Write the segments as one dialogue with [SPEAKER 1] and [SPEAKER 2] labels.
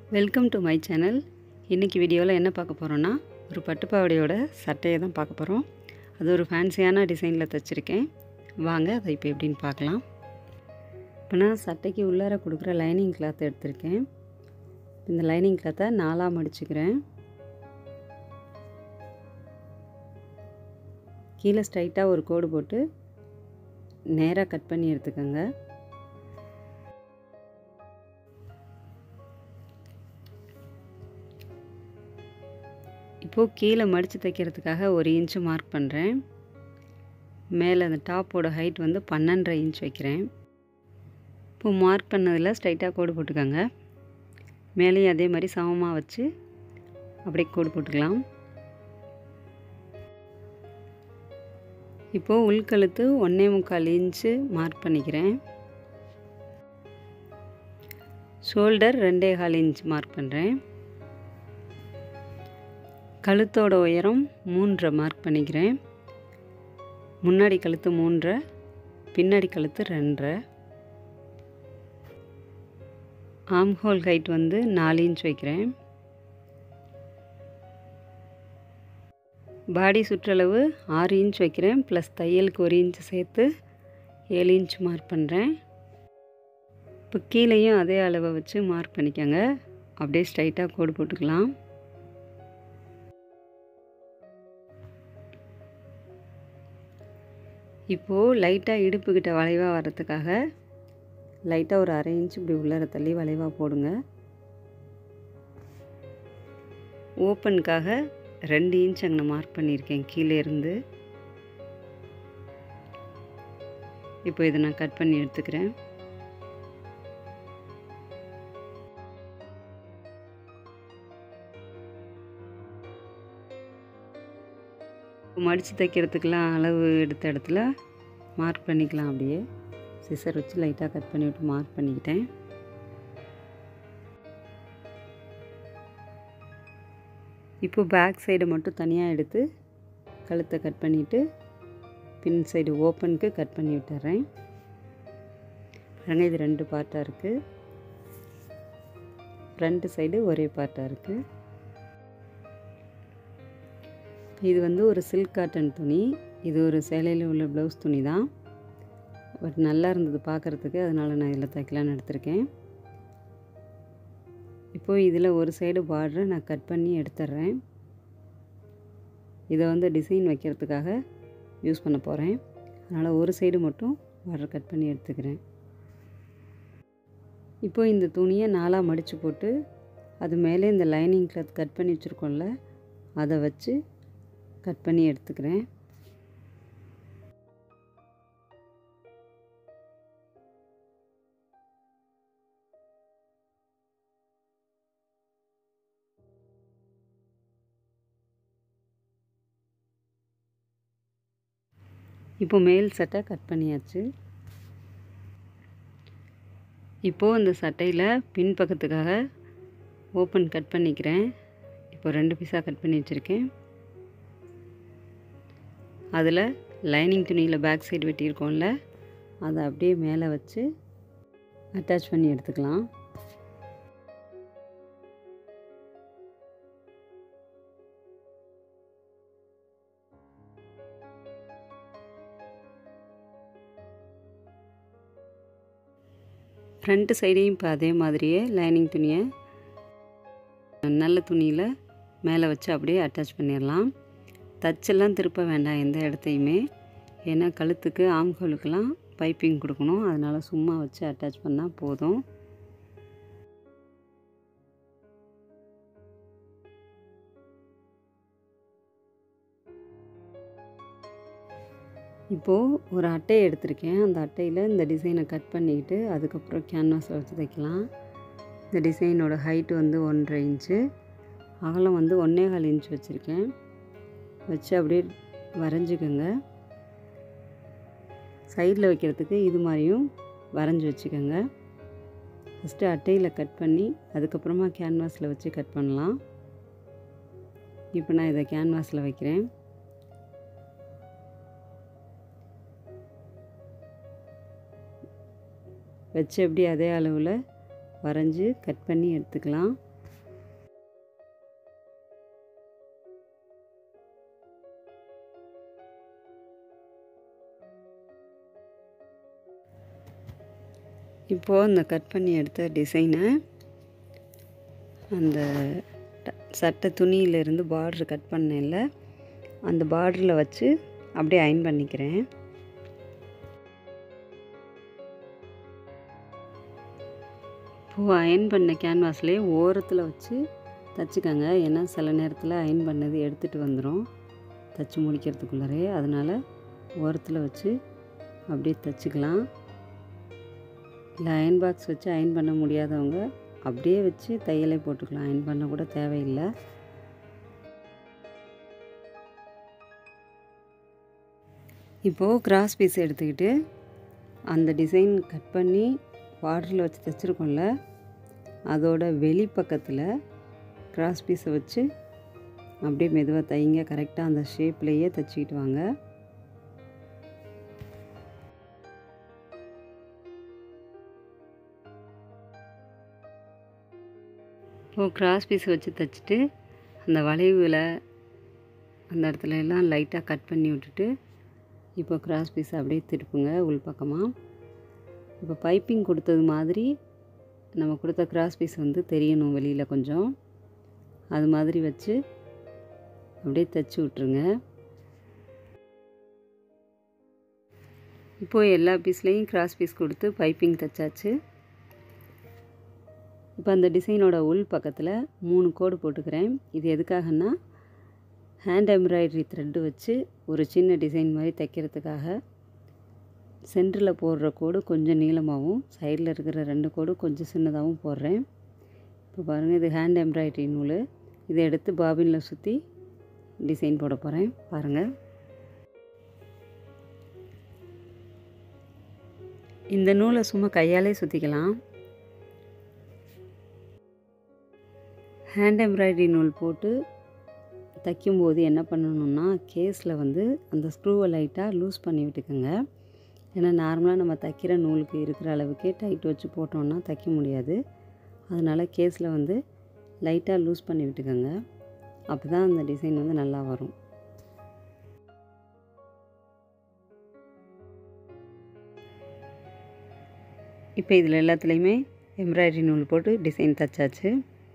[SPEAKER 1] welcome to my channel இன்றைக்கி வீடியோவில் என்ன பார்க்க போகிறோன்னா ஒரு பட்டுப்பாவடையோட சட்டையை தான் பார்க்க போகிறோம் அது ஒரு ஃபேன்சியான டிசைனில் தைச்சிருக்கேன் வாங்க அதை இப்போ எப்படின்னு பார்க்கலாம் இப்போ நான் சட்டைக்கு உள்ளார கொடுக்குற லைனிங் கிளாத் எடுத்திருக்கேன் இந்த லைனிங் கிளாத்தை நாலாக மடிச்சுக்கிறேன் கீழே ஸ்ட்ரைட்டாக ஒரு கோடு போட்டு நேராக கட் பண்ணி எடுத்துக்கோங்க இப்போது கீழே மடித்து தைக்கிறதுக்காக ஒரு இன்ச்சு மார்க் பண்ணுறேன் மேலே அந்த டாப்போட ஹைட் வந்து பன்னெண்டரை இன்ச் வைக்கிறேன் இப்போ மார்க் பண்ணதில் ஸ்ட்ரைட்டாக கோடு போட்டுக்கோங்க மேலேயும் அதே மாதிரி சமமாக வச்சு அப்படியே கோடு போட்டுக்கலாம் இப்போது உள்கழுத்து ஒன்றே முக்கால் இன்ச்சு மார்க் பண்ணிக்கிறேன் ஷோல்டர் ரெண்டே கால் இன்ச் மார்க் பண்ணுறேன் கழுத்தோட உயரம் மூன்றரை மார்க் பண்ணிக்கிறேன் முன்னாடி கழுத்து மூன்றரை பின்னாடி கழுத்து ரெண்டரை ஆம் ஹோல் ஹைட் வந்து நாலு இன்ச் வைக்கிறேன் பாடி சுற்றளவு ஆறு இன்ச் வைக்கிறேன் ப்ளஸ் தையலுக்கு ஒரு இன்ச் சேர்த்து ஏழு இன்ச் மார்க் பண்ணுறேன் இப்போ கீழேயும் அதே அளவை வச்சு மார்க் பண்ணிக்கோங்க அப்படியே ஸ்ட்ரைட்டாக கோடு போட்டுக்கலாம் இப்போது லைட்டாக இடுப்புக்கிட்ட வளைவாக வர்றதுக்காக லைட்டாக ஒரு அரை இன்ச் இப்படி உள்ளர தள்ளி வளைவாக போடுங்க ஓப்பனுக்காக ரெண்டு இன்ச் அங்கே மார்க் பண்ணியிருக்கேன் கீழே இருந்து இப்போ இதை நான் கட் பண்ணி எடுத்துக்கிறேன் மடித்து தைக்கிறதுக்கெலாம் அளவு எடுத்த இடத்துல மார்க் பண்ணிக்கலாம் அப்படியே சிசர் வச்சு லைட்டாக கட் பண்ணி விட்டு மார்க் பண்ணிக்கிட்டேன் இப்போ பேக் சைடு மட்டும் தனியாக எடுத்து கழுத்தை கட் பண்ணிவிட்டு பின் சைடு ஓப்பனுக்கு கட் பண்ணி விட்டுறேன் பாருங்க இது ரெண்டு பார்ட்டாக இருக்குது ஃப்ரண்ட்டு சைடு ஒரே பார்ட்டாக இருக்குது இது வந்து ஒரு சில்க் காட்டன் துணி இது ஒரு சேலையில் உள்ள ப்ளவுஸ் துணி தான் பட் நல்லா இருந்தது பார்க்குறதுக்கு அதனால் நான் இதில் தைக்கலான்னு எடுத்திருக்கேன் இப்போது இதில் ஒரு சைடு பார்டரை நான் கட் பண்ணி எடுத்துட்றேன் இதை வந்து டிசைன் வைக்கிறதுக்காக யூஸ் பண்ண போகிறேன் அதனால் ஒரு சைடு மட்டும் பார்டர் கட் பண்ணி எடுத்துக்கிறேன் இப்போது இந்த துணியை நாலாக மடித்து போட்டு அது மேலே இந்த லைனிங் கிளாத் கட் பண்ணி வச்சுருக்கோம்ல அதை வச்சு கட் பண்ணி எடுத்துக்கிறேன் இப்போ மேல் சட்டை கட் பண்ணியாச்சு இப்போது இந்த சட்டையில் பின் பக்கத்துக்காக ஓப்பன் கட் பண்ணிக்கிறேன் இப்போ ரெண்டு பீஸாக கட் பண்ணி வச்சுருக்கேன் அதில் லைனிங் துணியில் பேக் சைடு வெட்டியிருக்கோம்ல அதை அப்படியே மேலே வச்சு அட்டாச் பண்ணி எடுத்துக்கலாம் ஃப்ரண்ட்டு சைடையும் இப்போ அதே மாதிரியே லைனிங் துணியை நல்ல துணியில் மேலே வச்சு அப்படியே அட்டாச் பண்ணிடலாம் தச்செல்லாம் திருப்ப வேண்டாம் எந்த இடத்தையுமே ஏன்னா கழுத்துக்கு ஆம்கோலுக்கெல்லாம் பைப்பிங் கொடுக்கணும் அதனால் சும்மா வச்சு அட்டாச் பண்ணால் போதும் இப்போது ஒரு அட்டையை எடுத்திருக்கேன் அந்த அட்டையில் இந்த டிசைனை கட் பண்ணிக்கிட்டு அதுக்கப்புறம் கேன்வாஸில் வச்சு தைக்கலாம் இந்த டிசைனோட ஹைட்டு வந்து ஒன்றரை இன்ச்சு அகலம் வந்து ஒன்றே கால் இன்ச் வச்சுருக்கேன் வச்சு அப்படியே வரைஞ்சிக்கோங்க சைடில் வைக்கிறதுக்கு இது மாதிரியும் வரைஞ்சி வச்சுக்கோங்க ஃபஸ்ட்டு அட்டையில் கட் பண்ணி அதுக்கப்புறமா கேன்வாஸில் வச்சு கட் பண்ணலாம் இப்போ நான் இதை கேன்வாஸில் வைக்கிறேன் வச்சு எப்படி அதே அளவில் வரைஞ்சி கட் பண்ணி எடுத்துக்கலாம் இப்போது இந்த கட் பண்ணி எடுத்த டிசைனை அந்த ட- சட்டை துணியிலேருந்து பார்டர் கட் பண்ணேன்ல அந்த பார்டரில் வச்சு அப்படியே அயன் பண்ணிக்கிறேன் இப்போது அயன் பண்ண கேன்வாஸ்லேயே ஓரத்தில் வச்சு தச்சுக்கங்க ஏன்னா சில நேரத்தில் அயன் பண்ணது எடுத்துகிட்டு வந்துடும் தச்சு முடிக்கிறதுக்குள்ளரே அதனால் ஓரத்தில் வச்சு அப்படியே தச்சுக்கலாம் இல்லை அயன் பாக்ஸ் வச்சு அயன் பண்ண முடியாதவங்க அப்படியே வச்சு தையலே போட்டுக்கலாம் அயன் பண்ண கூட தேவையில்லை இப்போது கிராஸ் பீஸ் எடுத்துக்கிட்டு அந்த டிசைன் கட் பண்ணி பார்டரில் வச்சு தைச்சிருக்கோம்ல அதோட வெளிப்பக்கத்தில் கிராஸ் பீஸை வச்சு அப்படியே மெதுவாக தைங்க கரெக்டாக அந்த ஷேப்லேயே தைச்சிக்கிட்டு வாங்க இப்போது கிராஸ் பீஸ் வச்சு தைச்சிட்டு அந்த வளைவில் அந்த இடத்துல எல்லாம் லைட்டாக கட் பண்ணி விட்டுட்டு இப்போ கிராஸ் பீஸ் அப்படியே திருப்புங்க உள் பக்கமாக இப்போ பைப்பிங் கொடுத்தது மாதிரி நம்ம கொடுத்த கிராஸ் பீஸ் வந்து தெரியணும் வெளியில் கொஞ்சம் அது மாதிரி வச்சு அப்படியே தைச்சி விட்ருங்க இப்போது எல்லா பீஸ்லேயும் கிராஸ் பீஸ் கொடுத்து பைப்பிங் தைச்சாச்சு இப்போ அந்த டிசைனோட உள் பக்கத்தில் மூணு கோடு போட்டுக்கிறேன் இது எதுக்காகன்னா ஹேண்ட் எம்ப்ராய்டரி த்ரெட்டு வச்சு ஒரு சின்ன டிசைன் மாதிரி தைக்கிறதுக்காக சென்டரில் போடுற கோடு கொஞ்சம் நீளமாகவும் சைடில் இருக்கிற ரெண்டு கோடு கொஞ்சம் சின்னதாகவும் போடுறேன் இப்போ பாருங்கள் இது ஹேண்ட் எம்ப்ராய்டரி நூல் இதை எடுத்து பாபினில் சுற்றி டிசைன் போட போகிறேன் பாருங்கள் இந்த நூலை சும்மா கையாலே சுற்றிக்கலாம் ஹேண்ட் எம்ப்ராய்டரி நூல் போட்டு தைக்கும்போது என்ன பண்ணணும்னா கேஸில் வந்து அந்த ஸ்க்ரூவை லைட்டாக லூஸ் பண்ணி விட்டுக்கோங்க ஏன்னா நார்மலாக நம்ம தைக்கிற நூலுக்கு இருக்கிற அளவுக்கே டைட் வச்சு போட்டோம்னா தைக்க முடியாது அதனால் கேஸில் வந்து லைட்டாக லூஸ் பண்ணி விட்டுக்கோங்க அப்போ தான் அந்த டிசைன் வந்து நல்லா வரும் இப்போ இதில் எல்லாத்துலேயுமே எம்ப்ராய்டரி நூல் போட்டு டிசைன் தைச்சாச்சு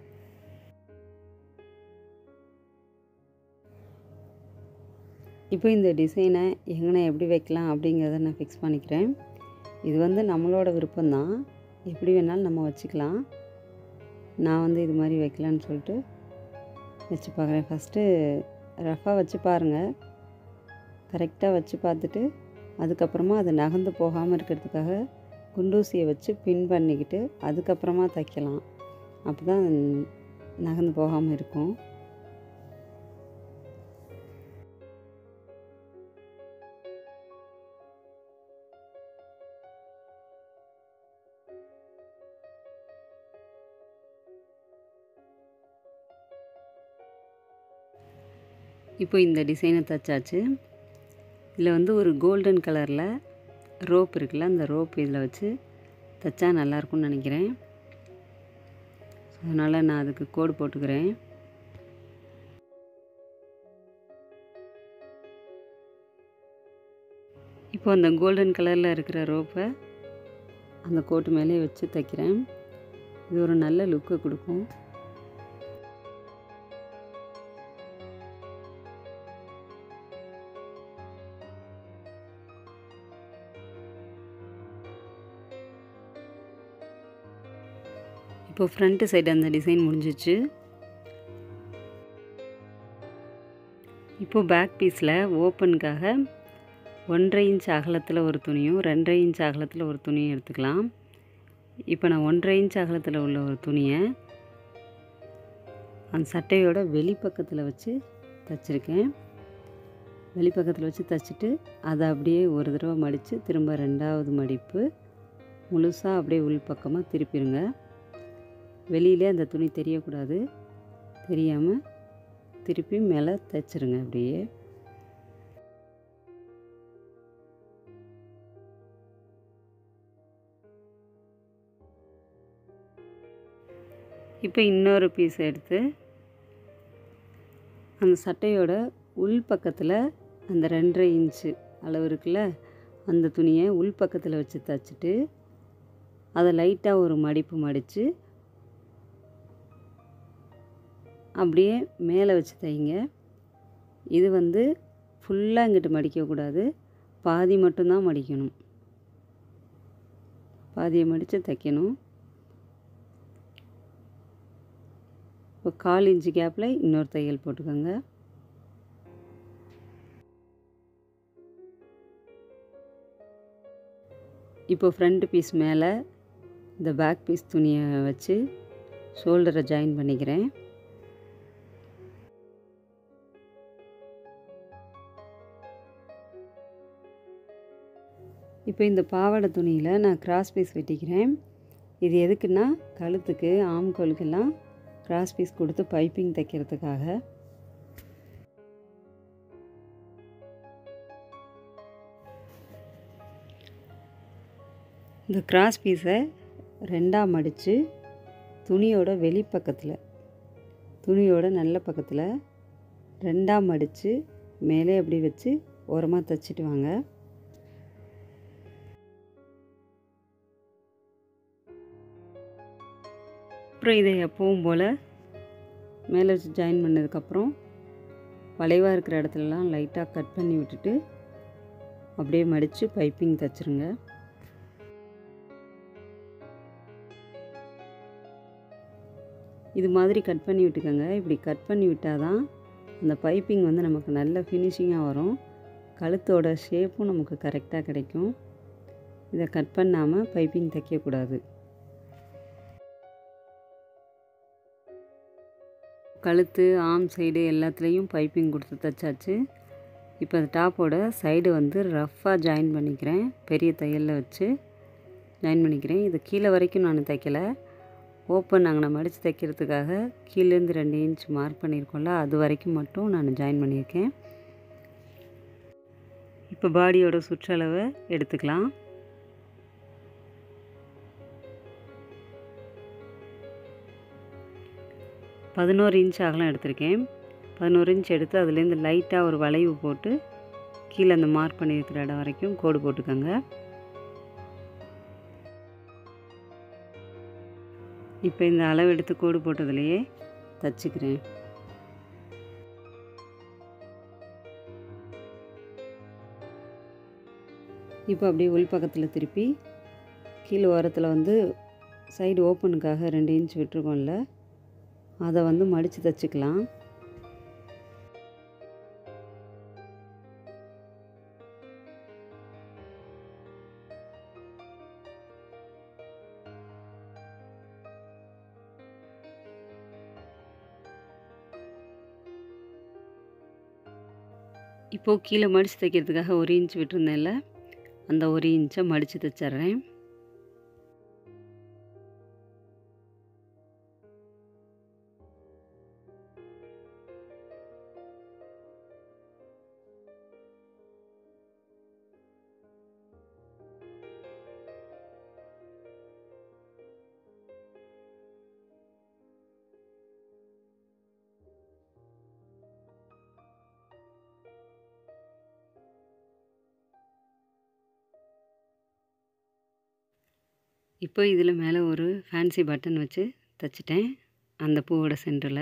[SPEAKER 1] இப்போ இந்த டிசைனை எங்கே எப்படி வைக்கலாம் அப்படிங்கிறத நான் ஃபிக்ஸ் பண்ணிக்கிறேன் இது வந்து நம்மளோட விருப்பம்தான் எப்படி வேணாலும் நம்ம வச்சுக்கலாம் நான் வந்து இது மாதிரி வைக்கலான்னு சொல்லிட்டு வச்சு பார்க்குறேன் ஃபஸ்ட்டு ரஃபாக வச்சு பாருங்கள் கரெக்டாக வச்சு பார்த்துட்டு அதுக்கப்புறமா அது நகர்ந்து போகாமல் இருக்கிறதுக்காக குண்டூசியை வச்சு பின் பண்ணிக்கிட்டு அதுக்கப்புறமா தைக்கலாம் அப்போ தான் நகர்ந்து போகாமல் இருக்கும் இப்போ இந்த டிசைனை தைச்சாச்சு இதில் வந்து ஒரு கோல்டன் கலரில் ரோப் இருக்குல்ல அந்த ரோப் இதில் வச்சு தைச்சா நல்லாயிருக்கும்னு நினைக்கிறேன் அதனால் நான் அதுக்கு கோடு போட்டுக்கிறேன் இப்போ அந்த கோல்டன் கலரில் இருக்கிற ரோப்பை அந்த கோட்டு மேலே வச்சு தைக்கிறேன் இது ஒரு நல்ல லுக்கை கொடுக்கும் இப்போ ஃப்ரண்ட்டு சைடு அந்த டிசைன் முடிஞ்சிச்சு இப்போ பேக் பீஸில் ஓப்பனுக்காக ஒன்றரை இன்ச் அகலத்தில் ஒரு துணியும் ரெண்டரை இன்ச் அகலத்தில் ஒரு துணியும் எடுத்துக்கலாம் இப்போ நான் ஒன்றரை இன்ச் அகலத்தில் உள்ள ஒரு துணியை அந்த சட்டையோட வெளிப்பக்கத்தில் வச்சு தைச்சிருக்கேன் வெளிப்பக்கத்தில் வச்சு தைச்சிட்டு அதை அப்படியே ஒரு தடவை மடித்து திரும்ப ரெண்டாவது மடிப்பு முழுசாக அப்படியே உள் பக்கமாக திருப்பிடுங்க வெளியிலே அந்த துணி தெரியக்கூடாது தெரியாமல் திருப்பி மேலே தைச்சிருங்க அப்படியே இப்போ இன்னொரு பீஸ் எடுத்து அந்த சட்டையோட உள் பக்கத்தில் அந்த ரெண்டரை இன்ச்சு அளவு இருக்குல்ல அந்த துணியை உள் பக்கத்தில் வச்சு தைச்சிட்டு அதை லைட்டாக ஒரு மடிப்பு மடித்து அப்படியே மேலே வச்சு தைங்க இது வந்து ஃபுல்லாக இங்கிட்டு மடிக்கக்கூடாது பாதி மட்டும்தான் மடிக்கணும் பாதியை மடித்து தைக்கணும் இப்போ கால் இன்ச்சு கேப்பில் இன்னொரு தையல் போட்டுக்கோங்க இப்போ ஃப்ரண்ட் பீஸ் மேலே இந்த பேக் பீஸ் துணியை வச்சு ஷோல்டரை ஜாயின் பண்ணிக்கிறேன் இப்போ இந்த பாவாடை துணியில் நான் கிராஸ் பீஸ் வெட்டிக்கிறேன் இது எதுக்குன்னா கழுத்துக்கு ஆம்கோலுக்கெல்லாம் கிராஸ் பீஸ் கொடுத்து பைப்பிங் தைக்கிறதுக்காக இந்த கிராஸ் பீஸை ரெண்டாக மடித்து துணியோட வெளிப்பக்கத்தில் துணியோட நல்ல பக்கத்தில் ரெண்டாக மடித்து மேலே அப்படி வச்சு ஓரமாக தைச்சிட்டு வாங்க அப்புறம் இதை எப்பவும் போல் மேலே வச்சு ஜாயின் பண்ணதுக்கப்புறம் வளைவாக இருக்கிற இடத்துலலாம் லைட்டாக கட் பண்ணி விட்டுட்டு அப்படியே மடித்து பைப்பிங் தைச்சிருங்க இது மாதிரி கட் பண்ணி விட்டுக்கோங்க இப்படி கட் பண்ணி விட்டால் தான் அந்த பைப்பிங் வந்து நமக்கு நல்ல ஃபினிஷிங்காக வரும் கழுத்தோட ஷேப்பும் நமக்கு கரெக்டாக கிடைக்கும் இதை கட் பண்ணாமல் பைப்பிங் தைக்கக்கூடாது கழுத்து ஆம் சைடு எல்லாத்துலேயும் பைப்பிங் கொடுத்து தைச்சாச்சு இப்போ அந்த டாப்போட சைடு வந்து ரஃப்பாக ஜாயின் பண்ணிக்கிறேன் பெரிய தையலில் வச்சு ஜாயின் பண்ணிக்கிறேன் இது கீழே வரைக்கும் நான் தைக்கலை ஓப்பன் நாங்கள் நான் மடித்து தைக்கிறதுக்காக கீழேருந்து ரெண்டு இன்ச் மார்க் பண்ணியிருக்கோம்ல அது வரைக்கும் மட்டும் நான் ஜாயின் பண்ணியிருக்கேன் இப்போ பாடியோட சுற்றளவை எடுத்துக்கலாம் பதினோரு இன்ச் அகலம் எடுத்திருக்கேன் பதினோரு இன்ச் எடுத்து அதுலேருந்து லைட்டாக ஒரு வளைவு போட்டு கீழே அந்த மார்க் பண்ணியிருக்கிற இடம் வரைக்கும் கோடு போட்டுக்கோங்க இப்போ இந்த அளவு எடுத்து கோடு போட்டதுலேயே தச்சுக்கிறேன் இப்போ அப்படியே உள் பக்கத்தில் திருப்பி கீழே ஓரத்தில் வந்து சைடு ஓப்பனுக்காக ரெண்டு இன்ச் விட்டுருக்கோம்ல அதை வந்து மடித்து தைச்சிக்கலாம் இப்போது கீழே மடித்து தைக்கிறதுக்காக ஒரு இன்ச் விட்டுருந்தேன்ல அந்த ஒரு இன்ச்சை மடித்து தைச்சிட்றேன் இப்போ இதில் மேலே ஒரு ஃபேன்சி பட்டன் வச்சு தைச்சிட்டேன் அந்த பூவோட சென்டரில்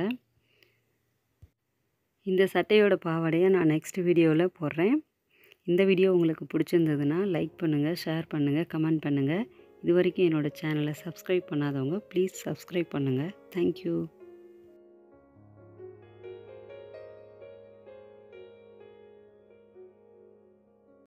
[SPEAKER 1] இந்த சட்டையோட பாவாடையை நான் நெக்ஸ்ட் வீடியோவில் போடுறேன் இந்த வீடியோ உங்களுக்கு பிடிச்சிருந்ததுன்னா லைக் பண்ணுங்கள் ஷேர் பண்ணுங்கள் கமெண்ட் பண்ணுங்கள் இது வரைக்கும் என்னோடய சேனலை சப்ஸ்கிரைப் பண்ணாதவங்க ப்ளீஸ் சப்ஸ்கிரைப் பண்ணுங்கள் தேங்க்யூ